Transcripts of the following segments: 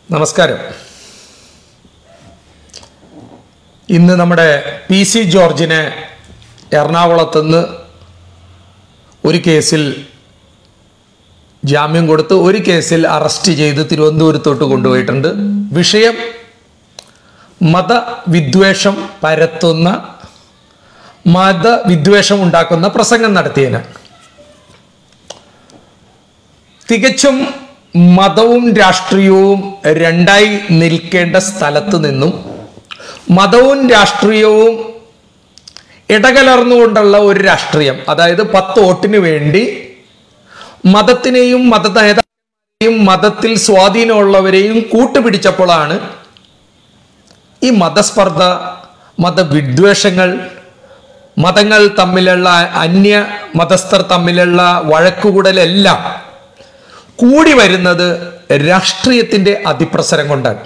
നമസ്കാരം ഇന്ന് നമ്മുടെ പി സി ജോർജിനെ എറണാകുളത്തുനിന്ന് ഒരു കേസിൽ ജാമ്യം കൊടുത്ത് ഒരു കേസിൽ അറസ്റ്റ് ചെയ്ത് തിരുവനന്തപുരത്തോട്ട് കൊണ്ടുപോയിട്ടുണ്ട് വിഷയം മതവിദ്വേഷം പരത്തുന്ന മതവിദ്വേഷം ഉണ്ടാക്കുന്ന പ്രസംഗം നടത്തിയതിന് തികച്ചും മതവും രാഷ്ട്രീയവും രണ്ടായി നിൽക്കേണ്ട സ്ഥലത്ത് നിന്നും മതവും രാഷ്ട്രീയവും ഇടകലർന്നുകൊണ്ടുള്ള ഒരു രാഷ്ട്രീയം അതായത് പത്ത് വോട്ടിന് വേണ്ടി മതത്തിനെയും മത നേതാക്കളെയും മതത്തിൽ സ്വാധീനമുള്ളവരെയും കൂട്ടുപിടിച്ചപ്പോഴാണ് ഈ മതസ്പർദ്ധ മതവിദ്വേഷങ്ങൾ മതങ്ങൾ തമ്മിലുള്ള അന്യ മതസ്ഥർ തമ്മിലുള്ള വഴക്കുകൂടലെല്ലാം കൂടി വരുന്നത് രാഷ്ട്രീയത്തിന്റെ അതിപ്രസരം കൊണ്ടാണ്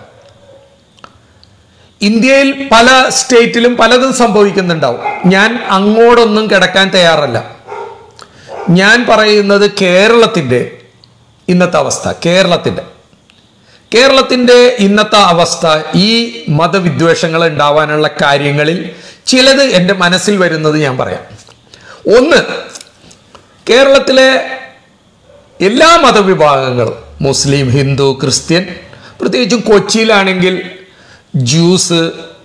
ഇന്ത്യയിൽ പല സ്റ്റേറ്റിലും പലതും സംഭവിക്കുന്നുണ്ടാവും ഞാൻ അങ്ങോട്ടൊന്നും കിടക്കാൻ തയ്യാറല്ല ഞാൻ പറയുന്നത് കേരളത്തിന്റെ ഇന്നത്തെ അവസ്ഥ കേരളത്തിന്റെ കേരളത്തിന്റെ ഇന്നത്തെ അവസ്ഥ ഈ മതവിദ്വേഷങ്ങൾ ഉണ്ടാവാനുള്ള കാര്യങ്ങളിൽ ചിലത് എൻ്റെ മനസ്സിൽ വരുന്നത് ഞാൻ പറയാം ഒന്ന് കേരളത്തിലെ എല്ലാ മതവിഭാഗങ്ങളും മുസ്ലിം ഹിന്ദു ക്രിസ്ത്യൻ പ്രത്യേകിച്ചും കൊച്ചിയിലാണെങ്കിൽ ജ്യൂസ്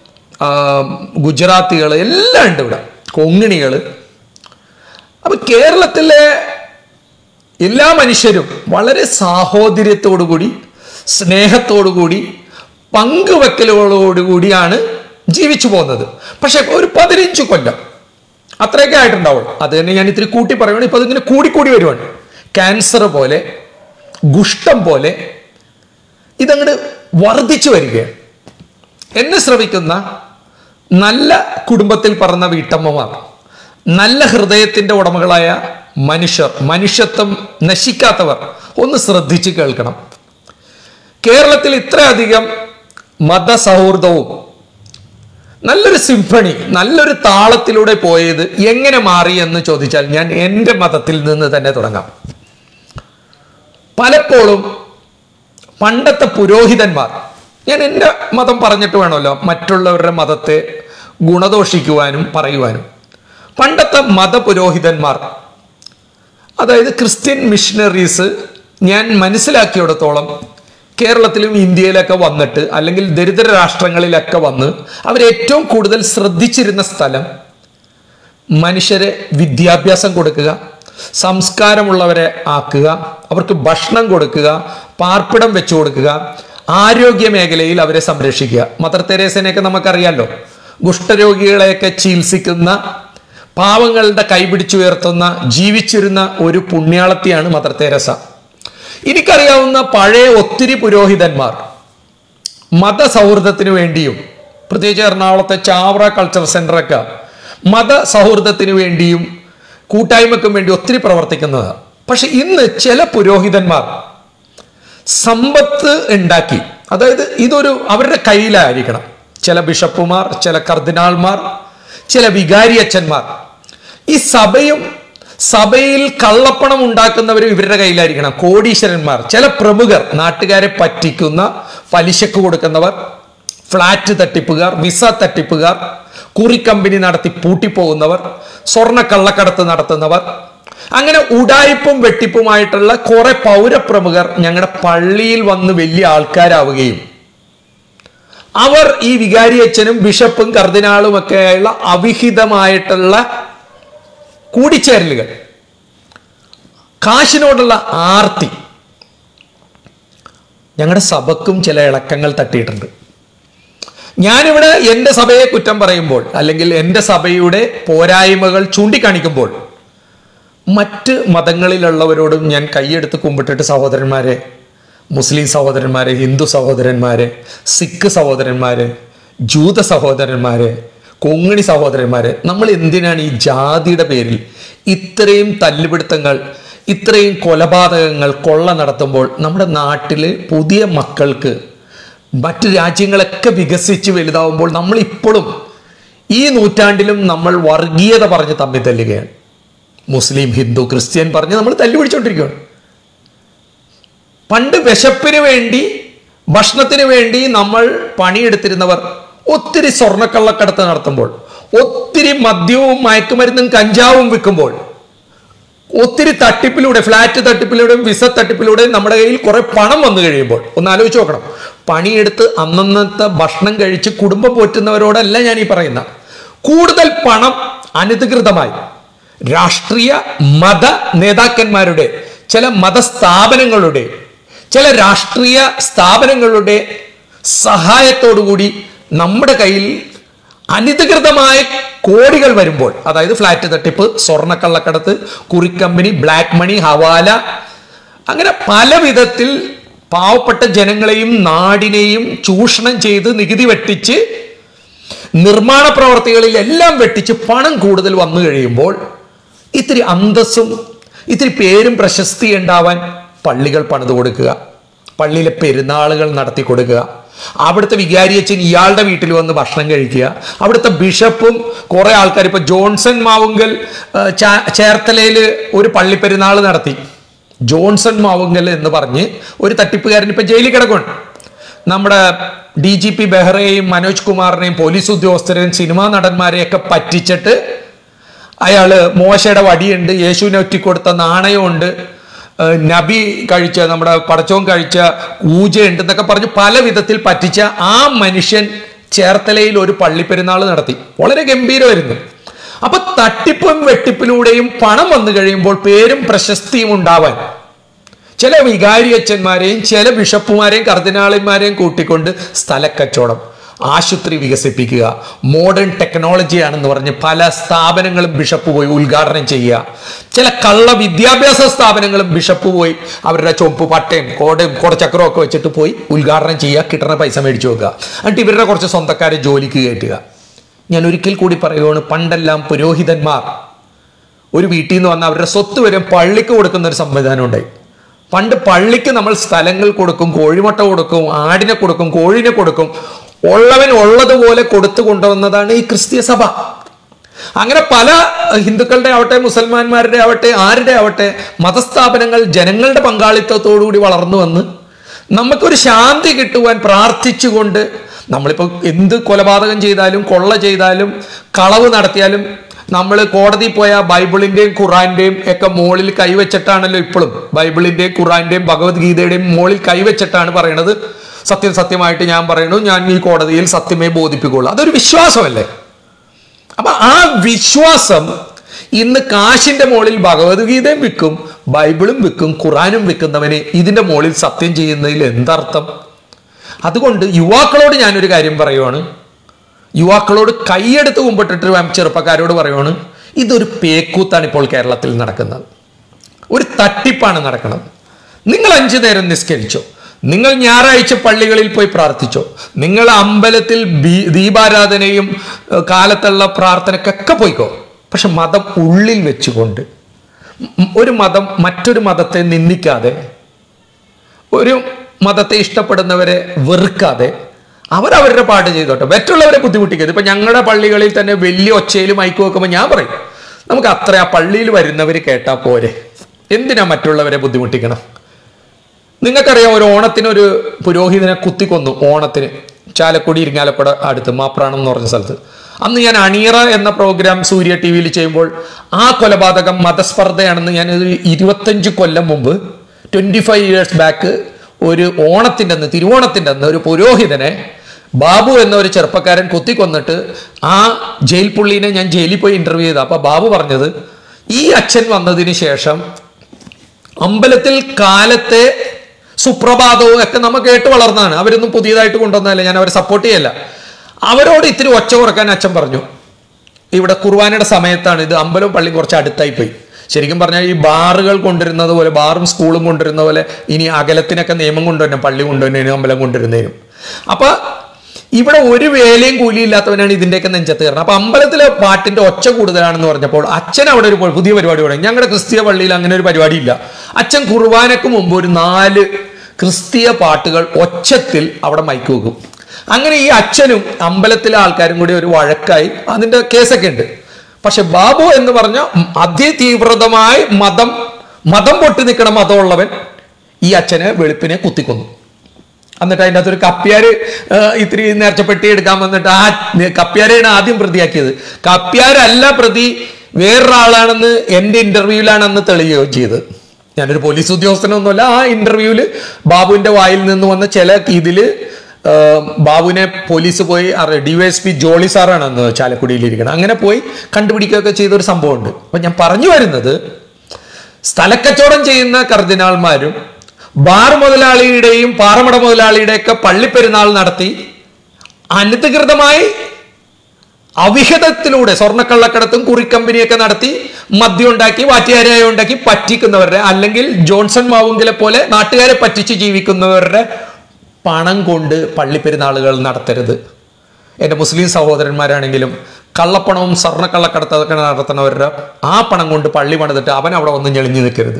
ഗുജറാത്തികൾ എല്ലാം ഉണ്ട് ഇവിടെ കൊങ്ങിണികൾ അപ്പം കേരളത്തിലെ എല്ലാ മനുഷ്യരും വളരെ സാഹോദര്യത്തോടുകൂടി സ്നേഹത്തോടുകൂടി പങ്കുവെക്കലോടുകൂടിയാണ് ജീവിച്ചു പോകുന്നത് പക്ഷെ ഒരു പതിനഞ്ച് കൊല്ലം അത്രയൊക്കെ ആയിട്ടുണ്ടാവുള്ളൂ അത് തന്നെ ഞാൻ ഇത്തിരി കൂട്ടി പറയുകയാണ് ഇപ്പൊ അതിങ്ങനെ കൂടിക്കൂടി വരുവാണ് ക്യാൻസർ പോലെ ഗുഷ്ടം പോലെ ഇതങ്ങോട്ട് വർദ്ധിച്ചു വരികയാണ് എന്നെ ശ്രവിക്കുന്ന നല്ല കുടുംബത്തിൽ പറന്ന വീട്ടമ്മമാർ നല്ല ഹൃദയത്തിന്റെ ഉടമകളായ മനുഷ്യർ മനുഷ്യത്വം നശിക്കാത്തവർ ഒന്ന് ശ്രദ്ധിച്ച് കേൾക്കണം കേരളത്തിൽ ഇത്രയധികം മതസൗഹൃദവും നല്ലൊരു സിംഫണി നല്ലൊരു താളത്തിലൂടെ പോയത് എങ്ങനെ മാറി എന്ന് ചോദിച്ചാൽ ഞാൻ എൻ്റെ മതത്തിൽ നിന്ന് തന്നെ തുടങ്ങാം പലപ്പോഴും പണ്ടത്തെ പുരോഹിതന്മാർ ഞാൻ എൻ്റെ മതം പറഞ്ഞിട്ട് വേണമല്ലോ മറ്റുള്ളവരുടെ മതത്തെ ഗുണദോഷിക്കുവാനും പറയുവാനും പണ്ടത്തെ മതപുരോഹിതന്മാർ അതായത് ക്രിസ്ത്യൻ മിഷണറീസ് ഞാൻ മനസ്സിലാക്കിയിടത്തോളം കേരളത്തിലും ഇന്ത്യയിലൊക്കെ വന്നിട്ട് അല്ലെങ്കിൽ ദരിദ്ര രാഷ്ട്രങ്ങളിലൊക്കെ വന്ന് അവരേറ്റവും കൂടുതൽ ശ്രദ്ധിച്ചിരുന്ന സ്ഥലം മനുഷ്യരെ വിദ്യാഭ്യാസം കൊടുക്കുക സംസ്കാരമുള്ളവരെ ആക്കുക അവർക്ക് ഭക്ഷണം കൊടുക്കുക പാർപ്പിടം വെച്ചു കൊടുക്കുക ആരോഗ്യ മേഖലയിൽ അവരെ സംരക്ഷിക്കുക മദർ തെരേസനെയൊക്കെ നമുക്കറിയാലോ കുഷ്ഠരോഗികളെയൊക്കെ ചികിത്സിക്കുന്ന പാവങ്ങളുടെ കൈപിടിച്ചുയർത്തുന്ന ജീവിച്ചിരുന്ന ഒരു പുണ്യാളത്തിയാണ് മദർ തെരേസ എനിക്കറിയാവുന്ന പഴയ ഒത്തിരി പുരോഹിതന്മാർ മതസൗഹൃദത്തിന് വേണ്ടിയും പ്രത്യേകിച്ച് എറണാകുളത്തെ ചാവറ കൾച്ചർ സെന്ററൊക്കെ മതസൗഹൃദത്തിന് വേണ്ടിയും കൂട്ടായ്മക്കും വേണ്ടി ഒത്തിരി പ്രവർത്തിക്കുന്നതാണ് പക്ഷെ ഇന്ന് ചില പുരോഹിതന്മാർ സമ്പത്ത് ഉണ്ടാക്കി അതായത് ഇതൊരു അവരുടെ കയ്യിലായിരിക്കണം ചില ബിഷപ്പുമാർ ചില കർദിനാൾമാർ ചില വികാരിയച്ഛന്മാർ ഈ സഭയും സഭയിൽ കള്ളപ്പണം ഉണ്ടാക്കുന്നവരും ഇവരുടെ കയ്യിലായിരിക്കണം കോടീശ്വരന്മാർ ചില പ്രമുഖർ നാട്ടുകാരെ പറ്റിക്കുന്ന പലിശക്ക് കൊടുക്കുന്നവർ ഫ്ലാറ്റ് തട്ടിപ്പുകാർ വിസ തട്ടിപ്പുകാർ കുറി കമ്പനി നടത്തി പൂട്ടിപ്പോകുന്നവർ സ്വർണ്ണ കള്ളക്കടത്ത് നടത്തുന്നവർ അങ്ങനെ ഉടായിപ്പും വെട്ടിപ്പുമായിട്ടുള്ള കുറെ പൗരപ്രമുഖർ ഞങ്ങളുടെ പള്ളിയിൽ വന്ന് വലിയ ആൾക്കാരാവുകയും അവർ ഈ വികാരിയച്ഛനും ബിഷപ്പും കർദിനാളും ഒക്കെയുള്ള അവിഹിതമായിട്ടുള്ള കൂടിച്ചേരലുകൾ കാശിനോടുള്ള ആർത്തി ഞങ്ങളുടെ സഭക്കും ചില ഇളക്കങ്ങൾ തട്ടിയിട്ടുണ്ട് ഞാനിവിടെ എൻ്റെ സഭയെ കുറ്റം പറയുമ്പോൾ അല്ലെങ്കിൽ എൻ്റെ സഭയുടെ പോരായ്മകൾ ചൂണ്ടിക്കാണിക്കുമ്പോൾ മറ്റ് മതങ്ങളിലുള്ളവരോടും ഞാൻ കൈയെടുത്ത് കുമ്പിട്ടിട്ട് സഹോദരന്മാരെ മുസ്ലിം സഹോദരന്മാരെ ഹിന്ദു സഹോദരന്മാരെ സിഖ് സഹോദരന്മാരെ ജൂത സഹോദരന്മാരെ കൊങ്ങിണി സഹോദരന്മാരെ നമ്മൾ എന്തിനാണ് ഈ ജാതിയുടെ പേരിൽ ഇത്രയും തല്ലുപിടുത്തങ്ങൾ ഇത്രയും കൊലപാതകങ്ങൾ കൊള്ള നടത്തുമ്പോൾ നമ്മുടെ നാട്ടിലെ പുതിയ മക്കൾക്ക് മറ്റു രാജ്യങ്ങളൊക്കെ വികസിച്ച് വലുതാവുമ്പോൾ നമ്മൾ ഇപ്പോഴും ഈ നൂറ്റാണ്ടിലും നമ്മൾ വർഗീയത പറഞ്ഞ് തമ്മിൽ തല്ലുകയാണ് മുസ്ലിം ഹിന്ദു ക്രിസ്ത്യൻ പറഞ്ഞ് നമ്മൾ തല്ലുപിടിച്ചോണ്ടിരിക്കുകയാണ് പണ്ട് വിശപ്പിന് വേണ്ടി ഭക്ഷണത്തിന് വേണ്ടി നമ്മൾ പണിയെടുത്തിരുന്നവർ ഒത്തിരി സ്വർണ്ണക്കള്ളക്കടത്ത് നടത്തുമ്പോൾ ഒത്തിരി മദ്യവും മയക്കുമരുന്നും കഞ്ചാവും വിൽക്കുമ്പോൾ ഒത്തിരി തട്ടിപ്പിലൂടെ ഫ്ലാറ്റ് തട്ടിപ്പിലൂടെയും വിസ തട്ടിപ്പിലൂടെയും നമ്മുടെ കയ്യിൽ കുറെ പണം വന്നു കഴിയുമ്പോൾ ഒന്ന് ആലോചിച്ച് നോക്കണം പണിയെടുത്ത് അന്നന്നത്തെ ഭക്ഷണം കഴിച്ച് കുടുംബം പോറ്റുന്നവരോടല്ല ഞാൻ ഈ പറയുന്ന കൂടുതൽ പണം അനധികൃതമായി രാഷ്ട്രീയ മത നേതാക്കന്മാരുടെ ചില മതസ്ഥാപനങ്ങളുടെ ചില രാഷ്ട്രീയ സ്ഥാപനങ്ങളുടെ സഹായത്തോടുകൂടി നമ്മുടെ കയ്യിൽ അനധികൃതമായ കോടികൾ വരുമ്പോൾ അതായത് ഫ്ലാറ്റ് തട്ടിപ്പ് സ്വർണ്ണക്കള്ളക്കടത്ത് കുറിക്കമ്പനി ബ്ലാക്ക് മണി ഹവാല അങ്ങനെ പല വിധത്തിൽ പാവപ്പെട്ട ജനങ്ങളെയും നാടിനെയും ചൂഷണം ചെയ്ത് നികുതി വെട്ടിച്ച് നിർമ്മാണ പ്രവർത്തികളിൽ എല്ലാം വെട്ടിച്ച് പണം കൂടുതൽ വന്നു കഴിയുമ്പോൾ ഇത്തിരി അന്തസ്സും ഇത്തിരി പേരും പ്രശസ്തി ഉണ്ടാവാൻ പള്ളികൾ പണിത് കൊടുക്കുക പള്ളിയിലെ പെരുന്നാളുകൾ നടത്തി കൊടുക്കുക അവിടുത്തെ വികാരിയച്ഛൻ ഇയാളുടെ വീട്ടിൽ വന്ന് ഭക്ഷണം കഴിക്കുക അവിടുത്തെ ബിഷപ്പും കുറെ ആൾക്കാർ ഇപ്പൊ ജോൺസൺ മാവുങ്കൽ ആ, ചാ- ചേർത്തലയിൽ ഒരു പള്ളി പെരുന്നാൾ നടത്തി ജോൺസൺ മാവുങ്കൽ എന്ന് പറഞ്ഞ് ഒരു തട്ടിപ്പുകാരൻ ഇപ്പൊ ജയിലിൽ കിടക്കണം നമ്മുടെ ഡി ജി പി ബെഹ്റയെയും മനോജ് കുമാറിനെയും പോലീസ് ഉദ്യോഗസ്ഥരെയും സിനിമാ നടന്മാരെയൊക്കെ പറ്റിച്ചിട്ട് അയാള് മോശയുടെ വടിയുണ്ട് യേശുവിനെ ഒറ്റിക്കൊടുത്ത നാണയമുണ്ട് ഏഹ് നബി കഴിച്ച നമ്മുടെ പടച്ചോൻ കഴിച്ച ഊജയുണ്ട് എന്നൊക്കെ പറഞ്ഞ് പല വിധത്തിൽ പറ്റിച്ച ആ മനുഷ്യൻ ചേർത്തലയിൽ ഒരു പള്ളിപ്പെരുന്നാൾ നടത്തി വളരെ ഗംഭീരമായിരുന്നു അപ്പൊ തട്ടിപ്പും വെട്ടിപ്പിലൂടെയും പണം വന്നു കഴിയുമ്പോൾ പേരും പ്രശസ്തിയും ഉണ്ടാവാൻ ചില വികാരിയച്ഛന്മാരെയും ചില ബിഷപ്പുമാരെയും കർദിനാളന്മാരെയും കൂട്ടിക്കൊണ്ട് സ്ഥലക്കച്ചവടം ആശുപത്രി വികസിപ്പിക്കുക മോഡേൺ ടെക്നോളജിയാണെന്ന് പറഞ്ഞ് പല സ്ഥാപനങ്ങളും ബിഷപ്പ് പോയി ഉദ്ഘാടനം ചെയ്യുക ചില കള്ള വിദ്യാഭ്യാസ സ്ഥാപനങ്ങളും ബിഷപ്പ് പോയി അവരുടെ ചൊമ്പ് പട്ടയും കോടയും കോടച്ചക്രവും ഒക്കെ വെച്ചിട്ട് പോയി ഉദ്ഘാടനം ചെയ്യുക കിട്ടുന്ന പൈസ മേടിച്ചു വെക്കുക എന്നിട്ട് ഇവരുടെ കുറച്ച് സ്വന്തക്കാരെ ജോലിക്ക് കയറ്റുക ഞാൻ ഒരിക്കൽ കൂടി പറയുകയാണ് പണ്ടെല്ലാം പുരോഹിതന്മാർ ഒരു വീട്ടിൽ നിന്ന് വന്ന അവരുടെ സ്വത്ത് വരെ പള്ളിക്ക് കൊടുക്കുന്ന ഒരു സംവിധാനം ഉണ്ടായി പണ്ട് പള്ളിക്ക് നമ്മൾ സ്ഥലങ്ങൾ കൊടുക്കും കോഴിമുട്ട കൊടുക്കും ആടിനെ കൊടുക്കും കോഴിനെ കൊടുക്കും ഉള്ളവൻ ഉള്ളതുപോലെ കൊടുത്തു കൊണ്ടുവന്നതാണ് ഈ ക്രിസ്തീയ സഭ അങ്ങനെ പല ഹിന്ദുക്കളുടെ ആവട്ടെ മുസൽമാന്മാരുടെ ആവട്ടെ ആരുടെ ആവട്ടെ മതസ്ഥാപനങ്ങൾ ജനങ്ങളുടെ പങ്കാളിത്തത്തോടുകൂടി വളർന്നു വന്ന് നമുക്കൊരു ശാന്തി കിട്ടുവാൻ പ്രാർത്ഥിച്ചുകൊണ്ട് നമ്മളിപ്പോൾ എന്ത് കൊലപാതകം ചെയ്താലും കൊള്ള ചെയ്താലും കളവ് നടത്തിയാലും നമ്മൾ കോടതി പോയ ബൈബിളിന്റെയും ഖുറാന്റെയും ഒക്കെ മുകളിൽ കൈവച്ചിട്ടാണല്ലോ ഇപ്പോഴും ബൈബിളിന്റെയും ഖുറാന്റെയും ഭഗവത്ഗീതയുടെയും മുകളിൽ കൈവച്ചിട്ടാണ് പറയണത് സത്യം സത്യമായിട്ട് ഞാൻ പറയണു ഞാൻ ഈ കോടതിയിൽ സത്യമേ ബോധിപ്പിക്കുള്ളൂ അതൊരു വിശ്വാസമല്ലേ അപ്പൊ ആ വിശ്വാസം ഇന്ന് കാശിന്റെ മുകളിൽ ഭഗവത്ഗീതയും വിൽക്കും ബൈബിളും വിൽക്കും ഖുറാനും വിൽക്കുന്നവനെ ഇതിന്റെ മുകളിൽ സത്യം ചെയ്യുന്നതിൽ എന്തർത്ഥം അതുകൊണ്ട് യുവാക്കളോട് ഞാനൊരു കാര്യം പറയുവാണ് യുവാക്കളോട് കൈയെടുത്ത് കുമ്പിട്ടിട്ട് ഞാൻ ചെറുപ്പക്കാരോട് പറയുവാണ് ഇതൊരു പേക്കൂത്താണ് ഇപ്പോൾ കേരളത്തിൽ നടക്കുന്നത് ഒരു തട്ടിപ്പാണ് നടക്കുന്നത് നിങ്ങൾ അഞ്ചു നേരം നിസ്കരിച്ചോ നിങ്ങൾ ഞായറാഴ്ച പള്ളികളിൽ പോയി പ്രാർത്ഥിച്ചോ നിങ്ങൾ അമ്പലത്തിൽ ബീ- ദീപാരാധനയും ഏഹ്, കാലത്തുള്ള പ്രാർത്ഥനക്കൊക്കെ പോയിക്കോ പക്ഷെ മതം ഉള്ളിൽ വെച്ചുകൊണ്ട് ഉം, ഒരു മതം മറ്റൊരു മതത്തെ നിന്ദിക്കാതെ ഒരു മതത്തെ ഇഷ്ടപ്പെടുന്നവരെ വെറുക്കാതെ അവരവരുടെ പാട്ട് ചെയ്തോട്ടെ മറ്റുള്ളവരെ ബുദ്ധിമുട്ടിക്കരുത് ഇപ്പൊ ഞങ്ങളുടെ പള്ളികളിൽ തന്നെ വലിയ ഒച്ചയിൽ മൈക്ക് വെക്കുമ്പോൾ ഞാൻ പറയും നമുക്ക് അത്ര ആ പള്ളിയിൽ വരുന്നവർ കേട്ടാ പോരെ എന്തിനാ മറ്റുള്ളവരെ ബുദ്ധിമുട്ടിക്കണം നിങ്ങൾക്കറിയാം ഒരു ഓണത്തിന് ഒരു പുരോഹിതനെ കുത്തിക്കൊന്നു ഓണത്തിന് ചാലക്കുടി ഇരിങ്ങാലക്കുട അടുത്ത് മാപ്രാണം എന്ന് പറഞ്ഞ സ്ഥലത്ത് അന്ന് ഞാൻ അണിയറ എന്ന പ്രോഗ്രാം സൂര്യ ടി വിയിൽ ചെയ്യുമ്പോൾ ആ കൊലപാതകം മതസ്പർദ്ധയാണെന്ന് ഞാൻ ഒരു ഇരുപത്തഞ്ച് കൊല്ലം മുമ്പ് ട്വന്റി ഫൈവ് ഇയേഴ്സ് ബാക്ക് ഒരു ഓണത്തിൻ്റെ അന്ന് തിരുവോണത്തിൻ്റെ അന്ന് ഒരു പുരോഹിതനെ ബാബു എന്ന ഒരു ചെറുപ്പക്കാരൻ കുത്തിക്കൊന്നിട്ട് ആ ജയിൽ പുള്ളീനെ ഞാൻ ജയിലിൽ പോയി ഇന്റർവ്യൂ ചെയ്ത അപ്പൊ ബാബു പറഞ്ഞത് ഈ അച്ഛൻ വന്നതിന് ശേഷം അമ്പലത്തിൽ കാലത്തെ സുപ്രഭാതവും ഒക്കെ നമ്മൾ കേട്ട് വളർന്നതാണ് അവരൊന്നും പുതിയതായിട്ട് കൊണ്ടുവന്നതല്ല ഞാൻ അവരെ സപ്പോർട്ട് ചെയ്യല്ല അവരോട് ഇത്തിരി ഒച്ച കുറക്കാൻ അച്ഛൻ പറഞ്ഞു ഇവിടെ കുർബാനയുടെ സമയത്താണ് ഇത് അമ്പലവും പള്ളിയും കുറച്ച് അടുത്തായി പോയി ശരിക്കും പറഞ്ഞാൽ ഈ ബാറുകൾ കൊണ്ടുവരുന്നത് പോലെ ബാറും സ്കൂളും കൊണ്ടുവരുന്ന പോലെ ഇനി അകലത്തിനൊക്കെ നിയമം കൊണ്ടുവരണം പള്ളി കൊണ്ടുവരുന്നതിനും അമ്പലം കൊണ്ടുവരുന്നതിനും അപ്പൊ ഇവിടെ ഒരു വേലയും കൂലിയില്ലാത്തവനാണ് ഇതിന്റെയൊക്കെ നെഞ്ചത്ത് കയറുന്നത് അപ്പൊ അമ്പലത്തിലെ പാട്ടിന്റെ ഒച്ച കൂടുതലാണെന്ന് പറഞ്ഞപ്പോൾ അച്ഛൻ അവിടെ ഒരു പുതിയ പരിപാടി തുടങ്ങി ഞങ്ങളുടെ ക്രിസ്തീയ പള്ളിയിൽ അങ്ങനെ ഒരു പരിപാടി ഇല്ല അച്ഛൻ കുർബാനക്ക് മുമ്പ് ഒരു നാല് ക്രിസ്തീയ പാട്ടുകൾ ഒച്ചത്തിൽ അവിടെ മൈക്ക് വെക്കും അങ്ങനെ ഈ അച്ഛനും അമ്പലത്തിലെ ആൾക്കാരും കൂടി ഒരു വഴക്കായി അതിന്റെ കേസൊക്കെ ഉണ്ട് പക്ഷെ ബാബു എന്ന് പറഞ്ഞ അതിതീവ്രതമായി മതം മതം പൊട്ടി നിൽക്കണ മതമുള്ളവൻ ഈ അച്ഛനെ വെളുപ്പിനെ കുത്തിക്കൊന്നു എന്നിട്ട് അതിൻ്റെ അകത്തൊരു കപ്പ്യാര് ആ, ഇത്തിരി നേർച്ചപ്പെട്ടി എടുക്കാൻ വന്നിട്ട് ആ കപ്പ്യാരെയാണ് ആദ്യം പ്രതിയാക്കിയത് കപ്പ്യാരല്ല പ്രതി വേറൊരാളാണെന്ന് എൻ്റെ ഇന്റർവ്യൂവിലാണ് അന്ന് തെളിയുകയും ചെയ്തത് ഞാനൊരു പോലീസ് ഉദ്യോഗസ്ഥനൊന്നുമല്ല ആ ഇന്റർവ്യൂവിൽ ബാബുവിന്റെ വായിൽ നിന്ന് വന്ന ചില ഇതില് ആ, ബാബുവിനെ പോലീസ് പോയി D Y S P Jolly സാറാണ് അന്ന് ചാലക്കുടിയിലിരിക്കുന്നത് അങ്ങനെ പോയി കണ്ടുപിടിക്കുകയൊക്കെ ചെയ്ത ഒരു സംഭവമുണ്ട് അപ്പൊ ഞാൻ പറഞ്ഞു വരുന്നത് സ്ഥലക്കച്ചവടം ചെയ്യുന്ന കർദിനാൾമാരും ബാർ മുതലാളിയുടെയും പാറമട മുതലാളിയുടെയൊക്കെ പള്ളിപ്പെരുന്നാൾ നടത്തി അനധികൃതമായി അവിഹിതത്തിലൂടെ സ്വർണ്ണക്കള്ളക്കടത്തും കുറിക്കമ്പനിയൊക്കെ നടത്തി മദ്യം ഉണ്ടാക്കി വാറ്റുകാരായ ഉണ്ടാക്കി പറ്റിക്കുന്നവരുടെ അല്ലെങ്കിൽ ജോൺസൺ മാവുങ്കിലെ പോലെ നാട്ടുകാരെ പറ്റിച്ച് ജീവിക്കുന്നവരുടെ പണം കൊണ്ട് പള്ളിപ്പെരുന്നാളുകൾ നടത്തരുത് എൻ്റെ മുസ്ലിം സഹോദരന്മാരാണെങ്കിലും കള്ളപ്പണവും സ്വർണ്ണക്കള്ളക്കടത്തൊക്കെ നടത്തുന്നവരുടെ ആ പണം കൊണ്ട് പള്ളി പണിതിട്ട് അവൻ അവിടെ ഒന്നും ഞെളിഞ്ഞു നിൽക്കരുത്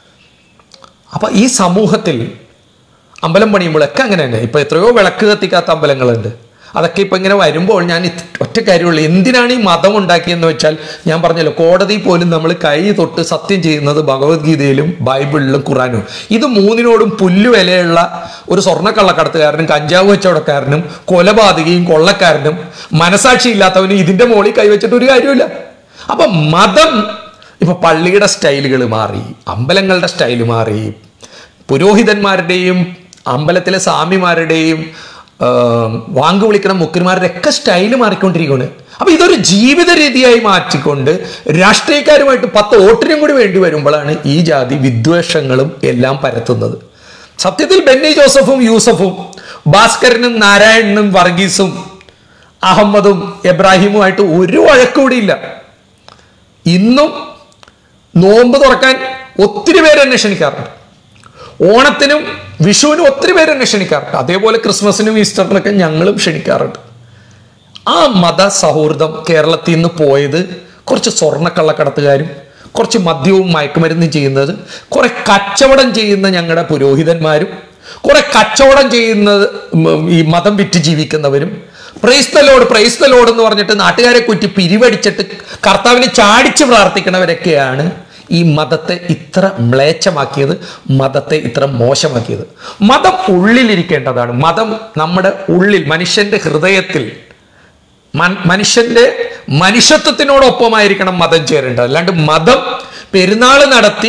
അപ്പൊ ഈ സമൂഹത്തിൽ അമ്പലം പണിയുമ്പോഴൊക്കെ അങ്ങനെ തന്നെ ഇപ്പൊ എത്രയോ വിളക്ക് കത്തിക്കാത്ത അമ്പലങ്ങളുണ്ട് അതൊക്കെ ഇപ്പൊ ഇങ്ങനെ വരുമ്പോൾ ഞാൻ ഇത് ഒറ്റ കാര്യമുള്ളൂ എന്തിനാണ് ഈ മതം ഉണ്ടാക്കിയെന്ന് വെച്ചാൽ ഞാൻ പറഞ്ഞല്ലോ കോടതി പോലും നമ്മൾ കൈ തൊട്ട് സത്യം ചെയ്യുന്നത് ഭഗവത്ഗീതയിലും ബൈബിളിലും ഖുറാനും ഇത് മൂന്നിനോടും പുല്ല് വിലയുള്ള ഒരു സ്വർണ്ണക്കള്ളക്കടത്തുകാരനും കഞ്ചാവ് കച്ചവടക്കാരനും കൊലപാതകയും കൊള്ളക്കാരനും മനസാക്ഷി ഇല്ലാത്തവനും ഇതിന്റെ മുകളിൽ കൈവച്ചിട്ട് ഒരു കാര്യമില്ല അപ്പൊ മതം ഇപ്പൊ പള്ളിയുടെ സ്റ്റൈലുകൾ മാറി അമ്പലങ്ങളുടെ സ്റ്റൈല് മാറി പുരോഹിതന്മാരുടെയും അമ്പലത്തിലെ സ്വാമിമാരുടെയും ആ, വാങ്ക് വിളിക്കണം മുക്കന്മാരുടെ ഒക്കെ സ്റ്റൈല് മാറിക്കൊണ്ടിരിക്കുകയാണ് അപ്പൊ ഇതൊരു ജീവിത രീതിയായി മാറ്റിക്കൊണ്ട് രാഷ്ട്രീയക്കാരുമായിട്ട് പത്ത് വോട്ടിനും കൂടി വേണ്ടി വരുമ്പോഴാണ് ഈ ജാതി വിദ്വേഷങ്ങളും എല്ലാം പരത്തുന്നത് സത്യത്തിൽ ബെന്നി ജോസഫും യൂസഫും ഭാസ്കരനും നാരായണനും വർഗീസും അഹമ്മദും എബ്രാഹിമുമായിട്ട് ഒരു വഴക്കൂടിയില്ല ഇന്നും നോമ്പ് തുറക്കാൻ ഒത്തിരി പേര് എന്നെ ക്ഷണിക്കാറുണ്ട് ഓണത്തിനും വിഷുവിനും ഒത്തിരി പേര് എന്നെ ക്ഷണിക്കാറുണ്ട് അതേപോലെ ക്രിസ്മസിനും ഈസ്റ്ററിനൊക്കെ ഞങ്ങളും ക്ഷണിക്കാറുണ്ട് ആ മത സൗഹൃദം കേരളത്തിൽ നിന്ന് പോയത് കുറച്ച് സ്വർണ്ണക്കള്ളക്കടത്തുകാരും കുറച്ച് മദ്യവും മയക്കുമരുന്നും ചെയ്യുന്നത് കുറെ കച്ചവടം ചെയ്യുന്ന ഞങ്ങളുടെ പുരോഹിതന്മാരും കുറെ കച്ചവടം ചെയ്യുന്നത് ഉം, ഈ മതം വിറ്റ് ജീവിക്കുന്നവരും പ്രൈസ്തലോട് പ്രൈസ്തലോട് എന്ന് പറഞ്ഞിട്ട് നാട്ടുകാരെ കുറ്റി പിരിവടിച്ചിട്ട് കർത്താവിനെ ചാടിച്ച് പ്രാർത്ഥിക്കുന്നവരൊക്കെയാണ് ഈ മതത്തെ ഇത്ര മ്ലേച്ഛമാക്കിയത് മതത്തെ ഇത്ര മോശമാക്കിയത് മതം ഉള്ളിലിരിക്കേണ്ടതാണ് മതം നമ്മുടെ ഉള്ളിൽ മനുഷ്യന്റെ ഹൃദയത്തിൽ മൻ- മനുഷ്യന്റെ മനുഷ്യത്വത്തിനോടൊപ്പമായിരിക്കണം മതം ചേരേണ്ടത് അല്ലാണ്ട് മതം പെരുന്നാൾ നടത്തി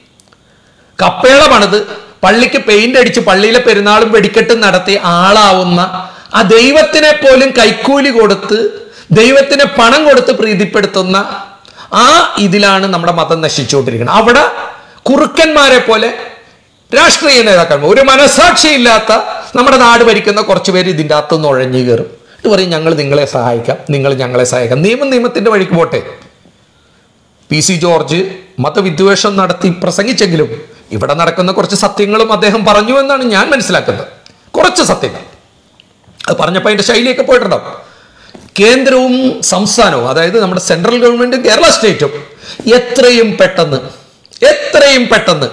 കപ്പേള പണിത് പള്ളിക്ക് പെയിന്റ് അടിച്ച് പള്ളിയിലെ പെരുന്നാളും വെടിക്കെട്ടും നടത്തി ആളാവുന്ന ആ ദൈവത്തിനെ പോലും കൈക്കൂലി കൊടുത്ത് ദൈവത്തിന് പണം കൊടുത്ത് പ്രീതിപ്പെടുത്തുന്ന ആ ഇതിലാണ് നമ്മുടെ മതം നശിച്ചുകൊണ്ടിരിക്കുന്നത് അവിടെ കുറുക്കന്മാരെ പോലെ രാഷ്ട്രീയ നേതാക്കന്മാർ ഒരു മനസാക്ഷിയില്ലാത്ത നമ്മുടെ നാട് ഭരിക്കുന്ന കുറച്ച് പേര് ഇതിൻ്റെ അകത്ത് നുഴഞ്ഞു കയറും ഇത് പറയും ഞങ്ങൾ നിങ്ങളെ സഹായിക്കാം നിങ്ങൾ ഞങ്ങളെ സഹായിക്കാം നിയമം നിയമത്തിന്റെ വഴിക്ക് പോട്ടെ പി സി ജോർജ് മതവിദ്വേഷം നടത്തി പ്രസംഗിച്ചെങ്കിലും ഇവിടെ നടക്കുന്ന കുറച്ച് സത്യങ്ങളും അദ്ദേഹം പറഞ്ഞു എന്നാണ് ഞാൻ മനസ്സിലാക്കുന്നത് കുറച്ച് സത്യങ്ങൾ അത് പറഞ്ഞപ്പോൾ അതിന്റെ ശൈലിയൊക്കെ പോയിട്ടുണ്ടാവും കേന്ദ്രവും സംസ്ഥാനവും അതായത് നമ്മുടെ സെൻട്രൽ ഗവൺമെന്റും കേരള സ്റ്റേറ്റും എത്രയും പെട്ടെന്ന് എത്രയും പെട്ടെന്ന്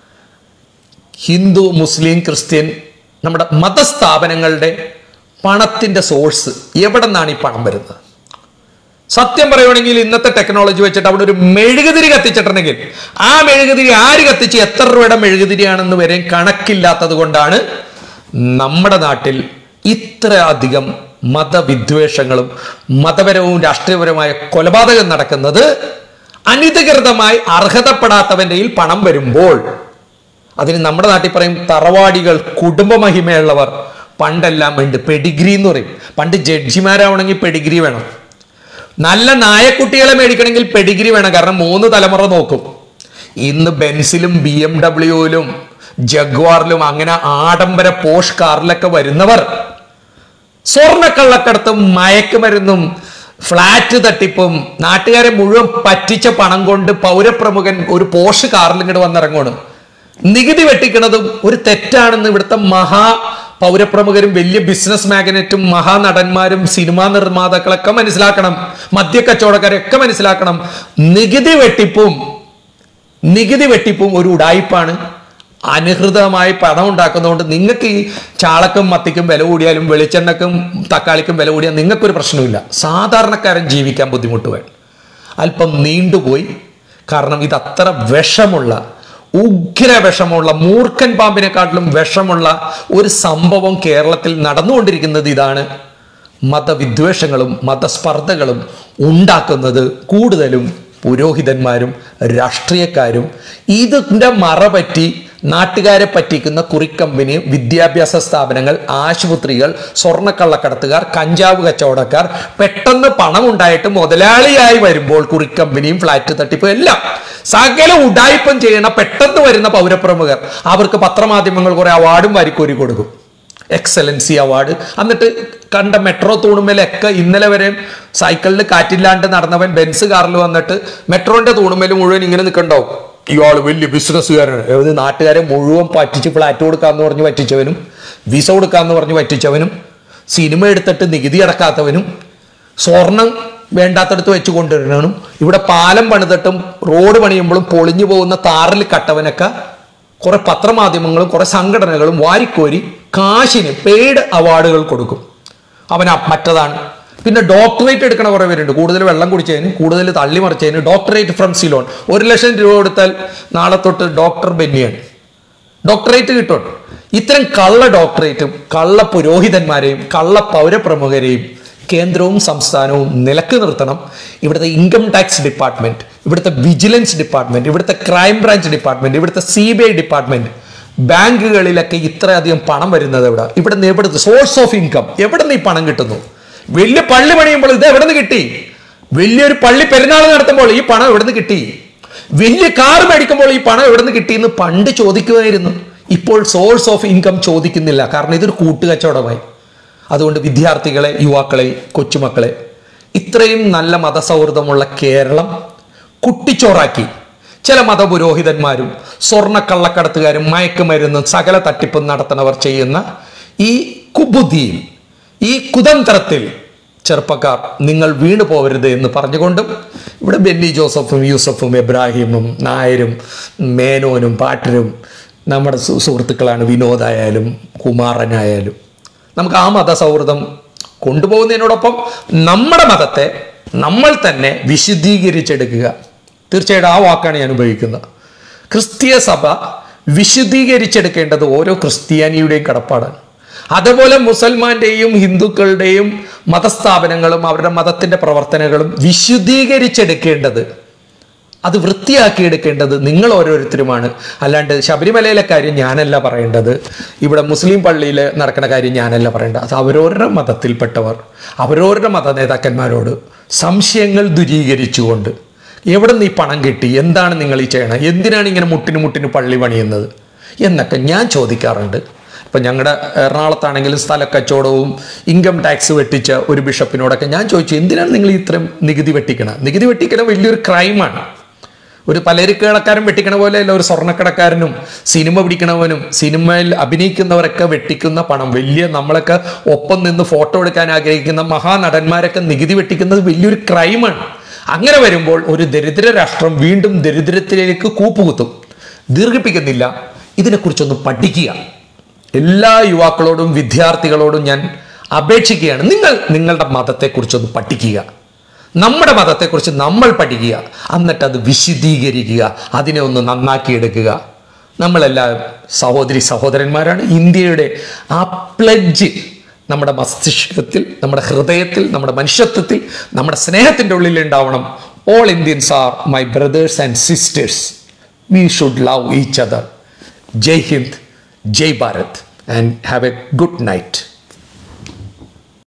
ഹിന്ദു മുസ്ലിം ക്രിസ്ത്യൻ നമ്മുടെ മതസ്ഥാപനങ്ങളുടെ പണത്തിന്റെ സോഴ്സ് എവിടെ നിന്നാണ് ഈ പണം വരുന്നത് സത്യം പറയുവാണെങ്കിൽ ഇന്നത്തെ ടെക്നോളജി വെച്ചിട്ട് അവിടെ ഒരു മെഴുകുതിരി കത്തിച്ചിട്ടുണ്ടെങ്കിൽ ആ മെഴുകുതിരി ആര് കത്തിച്ച് എത്ര രൂപയുടെ മെഴുകുതിരിയാണെന്ന് വരെ കണക്കില്ലാത്തത് കൊണ്ടാണ് നമ്മുടെ നാട്ടിൽ ഇത്ര അധികം മതവിദ്വേഷങ്ങളും മതപരവും രാഷ്ട്രീയപരമായ കൊലപാതകം നടക്കുന്നത് അനധികൃതമായി അർഹതപ്പെടാത്തവന്റെ പണം വരുമ്പോൾ അതിന് നമ്മുടെ നാട്ടിൽ പറയും തറവാടികൾ കുടുംബമഹിമയുള്ളവർ പണ്ടെല്ലാം ഉണ്ട് പെഡിഗ്രി എന്ന് പറയും പണ്ട് ജഡ്ജിമാരാവണമെങ്കിൽ പെഡിഗ്രി വേണം നല്ല നായക്കുട്ടികളെ മേടിക്കണമെങ്കിൽ പെഡിഗ്രി വേണം കാരണം മൂന്ന് തലമുറ നോക്കും ഇന്ന് ബെൻസിലും ബി എം ഡബ്ല്യുവിലും ജഗ്വാറിലും അങ്ങനെ ആഡംബര പോഷ് കാറിലൊക്കെ വരുന്നവർ സ്വർണ്ണക്കള്ളക്കടത്തും മയക്കുമരുന്നും ഫ്ലാറ്റ് തട്ടിപ്പും നാട്ടുകാരെ മുഴുവൻ പറ്റിച്ച പണം കൊണ്ട് പൗരപ്രമുഖൻ ഒരു പോഷ് കാറിൽ ഇങ്ങോട്ട് വന്നിറങ്ങുവാണ് നികുതി വെട്ടിക്കണതും ഒരു തെറ്റാണെന്ന് ഇവിടുത്തെ മഹാ പൗരപ്രമുഖരും വലിയ ബിസിനസ് മാഗ്നറ്റും മഹാനടന്മാരും സിനിമാ നിർമ്മാതാക്കളൊക്കെ മനസ്സിലാക്കണം മദ്യക്കച്ചവടക്കാരൊക്കെ മനസ്സിലാക്കണം നികുതി വെട്ടിപ്പും നികുതി വെട്ടിപ്പും ഒരു ഉടായിപ്പാണ് അനഹൃതമായി പണം ഉണ്ടാക്കുന്നതുകൊണ്ട് നിങ്ങൾക്ക് ഈ ചാളക്കും മത്തിക്കും വില കൂടിയാലും വെളിച്ചെണ്ണക്കും തക്കാളിക്കും വില കൂടിയാൽ നിങ്ങൾക്കൊരു പ്രശ്നമില്ല സാധാരണക്കാരൻ ജീവിക്കാൻ ബുദ്ധിമുട്ട് വേണം അല്പം നീണ്ടുപോയി കാരണം ഇത് അത്ര വിഷമുള്ള ഉഗ്ര വിഷമുള്ള മൂർഖൻ പാമ്പിനെക്കാട്ടിലും വിഷമുള്ള ഒരു സംഭവം കേരളത്തിൽ നടന്നുകൊണ്ടിരിക്കുന്നത് ഇതാണ് മതവിദ്വേഷങ്ങളും മതസ്പർദ്ധകളും ഉണ്ടാക്കുന്നത് കൂടുതലും പുരോഹിതന്മാരും രാഷ്ട്രീയക്കാരും ഇതിൻ്റെ മറപറ്റി നാട്ടുകാരെ പറ്റിക്കുന്ന കുറിക്കമ്പനി വിദ്യാഭ്യാസ സ്ഥാപനങ്ങൾ ആശുപത്രികൾ സ്വർണ്ണക്കള്ളക്കടത്തുകാർ കഞ്ചാവ് കച്ചവടക്കാർ പെട്ടെന്ന് പണം ഉണ്ടായിട്ട് മുതലാളിയായി വരുമ്പോൾ കുറിക്കമ്പനിയും ഫ്ലാറ്റ് തട്ടിപ്പും എല്ലാം സകല ഉഡായിപ്പം ചെയ്യണ പെട്ടെന്ന് വരുന്ന പൗരപ്രമുഖർ അവർക്ക് പത്രമാധ്യമങ്ങൾ കുറെ അവാർഡും വാരിക്കോരി കൊടുക്കും എക്സലൻസി അവാർഡ് എന്നിട്ട് കണ്ട മെട്രോ തൂണുമേലൊക്കെ ഇന്നലെ വരെ സൈക്കിളിൽ കാറ്റില്ലാണ്ട് നടന്നവൻ ബെൻസ് കാറിൽ വന്നിട്ട് മെട്രോന്റെ തൂണുമേൽ മുഴുവൻ ഇങ്ങനെ നിൽക്കണ്ടാവും ഇയാൾ വലിയ ബിസിനസ്സുകാരനാണ് ഏത് നാട്ടുകാരെ മുഴുവൻ പറ്റിച്ച് ഫ്ലാറ്റ് കൊടുക്കാന്ന് പറഞ്ഞ് പറ്റിച്ചവനും വിസ കൊടുക്കാന്ന് പറഞ്ഞ് പറ്റിച്ചവനും സിനിമ എടുത്തിട്ട് നികുതി അടക്കാത്തവനും സ്വർണം വേണ്ടാത്തടത്ത് വെച്ച് കൊണ്ടുവരണവനും ഇവിടെ പാലം പണിതിട്ടും റോഡ് പണിയുമ്പോഴും പൊളിഞ്ഞു പോകുന്ന താറിൽ കട്ടവനൊക്കെ കുറെ പത്രമാധ്യമങ്ങളും കുറെ സംഘടനകളും വാരിക്കോരി കാശിന് പെയ്ഡ് അവാർഡുകൾ കൊടുക്കും അവൻ അ- മറ്റതാണ് പിന്നെ ഡോക്ടറേറ്റ് എടുക്കണ കുറെ പേരുണ്ട് കൂടുതൽ വെള്ളം കുടിച്ചതിന് കൂടുതൽ തള്ളി മറിച്ചതിന് ഡോക്ടറേറ്റ് ഫ്രം സിലോൺ ഒരു ലക്ഷം രൂപ കൊടുത്താൽ നാളെ തൊട്ട് ഡോക്ടർ ബെന്നിയാണ് ഡോക്ടറേറ്റ് കിട്ടും ഇത്തരം കള്ള ഡോക്ടറേറ്റും കള്ള പുരോഹിതന്മാരെയും കള്ള പൗരപ്രമുഖരെയും കേന്ദ്രവും സംസ്ഥാനവും നിലക്ക് നിർത്തണം ഇവിടുത്തെ ഇൻകം ടാക്സ് ഡിപ്പാർട്ട്മെന്റ് ഇവിടുത്തെ വിജിലൻസ് ഡിപ്പാർട്ട്മെന്റ് ഇവിടുത്തെ ക്രൈം ബ്രാഞ്ച് ഡിപ്പാർട്ട്മെന്റ് ഇവിടുത്തെ സി ബി ഐ ഡിപ്പാർട്ട്മെന്റ് ബാങ്കുകളിലൊക്കെ ഇത്രയധികം പണം വരുന്നത് എവിടെ ഇവിടെ നിന്ന് എവിടുത്തെ സോഴ്സ് ഓഫ് ഇൻകം എവിടെ നിന്ന് ഈ പണം കിട്ടുന്നു വലിയ പള്ളി പണിയുമ്പോൾ ഇത് എവിടെ നിന്ന് കിട്ടി വലിയൊരു പള്ളി പെരുന്നാൾ നടത്തുമ്പോൾ ഈ പണം എവിടെ നിന്ന് കിട്ടി വലിയ കാർ മേടിക്കുമ്പോൾ ഈ പണം എവിടെ നിന്ന് കിട്ടിയെന്ന് പണ്ട് ചോദിക്കുമായിരുന്നു ഇപ്പോൾ സോഴ്സ് ഓഫ് ഇൻകം ചോദിക്കുന്നില്ല കാരണം ഇതൊരു കൂട്ടുകച്ചവടമായി അതുകൊണ്ട് വിദ്യാർത്ഥികളെ യുവാക്കളെ കൊച്ചുമക്കളെ ഇത്രയും നല്ല മതസൗഹൃദമുള്ള കേരളം കുട്ടിച്ചോറാക്കി ചില മതപുരോഹിതന്മാരും സ്വർണ്ണ കള്ളക്കടത്തുകാരും മയക്കുമരുന്നും സകല തട്ടിപ്പും നടത്തുന്നവർ ചെയ്യുന്ന ഈ കുബുദ്ധിയിൽ ഈ കുതന്ത്രത്തിൽ ചെറുപ്പക്കാർ നിങ്ങൾ വീണു പോകരുത് എന്ന് പറഞ്ഞുകൊണ്ടും ഇവിടെ ബെന്നി ജോസഫും യൂസഫും എബ്രാഹിമും നായരും മേനോനും പാട്ടരും നമ്മുടെ സു- സുഹൃത്തുക്കളാണ് വിനോദായാലും കുമാരനായാലും നമുക്ക് ആ മതസൗഹൃദം കൊണ്ടുപോകുന്നതിനോടൊപ്പം നമ്മുടെ മതത്തെ നമ്മൾ തന്നെ വിശുദ്ധീകരിച്ചെടുക്കുക തീർച്ചയായിട്ടും ആ വാക്കാണ് ഞാൻ ഉപയോഗിക്കുന്നത് ക്രിസ്തീയ സഭ വിശുദ്ധീകരിച്ചെടുക്കേണ്ടത് ഓരോ ക്രിസ്ത്യാനിയുടെയും കടപ്പാടാണ് അതുപോലെ മുസൽമാന്റെയും ഹിന്ദുക്കളുടെയും മതസ്ഥാപനങ്ങളും അവരുടെ മതത്തിന്റെ പ്രവർത്തനങ്ങളും വിശുദ്ധീകരിച്ചെടുക്കേണ്ടത് അത് വൃത്തിയാക്കിയെടുക്കേണ്ടത് നിങ്ങൾ ഓരോരുത്തരുമാണ് അല്ലാണ്ട് ശബരിമലയിലെ കാര്യം ഞാനല്ല പറയേണ്ടത് ഇവിടെ മുസ്ലിം പള്ളിയിൽ നടക്കുന്ന കാര്യം ഞാനല്ല പറയേണ്ടത് അത് അവരവരുടെ മതത്തിൽപ്പെട്ടവർ അവരവരുടെ മത നേതാക്കന്മാരോട് സംശയങ്ങൾ ദുരീകരിച്ചുകൊണ്ട് എവിടെ നിന്ന് ഈ പണം കിട്ടി എന്താണ് നിങ്ങൾ ഈ ചെയ്യണം എന്തിനാണ് ഇങ്ങനെ മുട്ടിന് മുട്ടിന് പള്ളി പണിയുന്നത് എന്നൊക്കെ ഞാൻ ചോദിക്കാറുണ്ട് ഇപ്പം ഞങ്ങളുടെ എറണാകുളത്താണെങ്കിലും സ്ഥല കച്ചവടവും ഇൻകം ടാക്സ് വെട്ടിച്ച ഒരു ബിഷപ്പിനോടൊക്കെ ഞാൻ ചോദിച്ചു എന്തിനാണ് നിങ്ങൾ ഇത്രയും നികുതി വെട്ടിക്കണം നികുതി വെട്ടിക്കണം വലിയൊരു ക്രൈമാണ് ഒരു പലചരക്കുകളക്കാരൻ വെട്ടിക്കണ പോലെയല്ല ഒരു സ്വർണ്ണക്കടക്കാരനും സിനിമ പിടിക്കണവനും സിനിമയിൽ അഭിനയിക്കുന്നവരൊക്കെ വെട്ടിക്കുന്ന പണം വലിയ നമ്മളൊക്കെ ഒപ്പം നിന്ന് ഫോട്ടോ എടുക്കാൻ ആഗ്രഹിക്കുന്ന മഹാനടന്മാരൊക്കെ നികുതി വെട്ടിക്കുന്നത് വലിയൊരു ക്രൈമാണ് അങ്ങനെ വരുമ്പോൾ ഒരു ദരിദ്ര രാഷ്ട്രം വീണ്ടും ദരിദ്രത്തിലേക്ക് കൂപ്പുകുത്തും ദീർഘിപ്പിക്കുന്നില്ല ഇതിനെക്കുറിച്ചൊന്ന് പഠിക്കുക എല്ലാ യുവാക്കളോടും വിദ്യാർത്ഥികളോടും ഞാൻ അപേക്ഷിക്കുകയാണ് നിങ്ങൾ നിങ്ങളുടെ മതത്തെക്കുറിച്ചൊന്ന് പഠിക്കുക നമ്മുടെ മതത്തെക്കുറിച്ച് നമ്മൾ പഠിക്കുക എന്നിട്ട് അത് വിശദീകരിക്കുക അതിനെ ഒന്ന് നന്നാക്കിയെടുക്കുക നമ്മളെല്ലാം സഹോദരി സഹോദരന്മാരാണ് ഇന്ത്യയുടെ ആ പ്ലഡ്ജ് നമ്മുടെ മസ്തിഷ്കത്തിൽ നമ്മുടെ ഹൃദയത്തിൽ നമ്മുടെ മനുഷ്യത്വത്തിൽ നമ്മുടെ സ്നേഹത്തിൻ്റെ ഉള്ളിൽ ഉണ്ടാവണം all Indians are my brothers and sisters we should love each other Jai Hind Jai Bharat and have a good night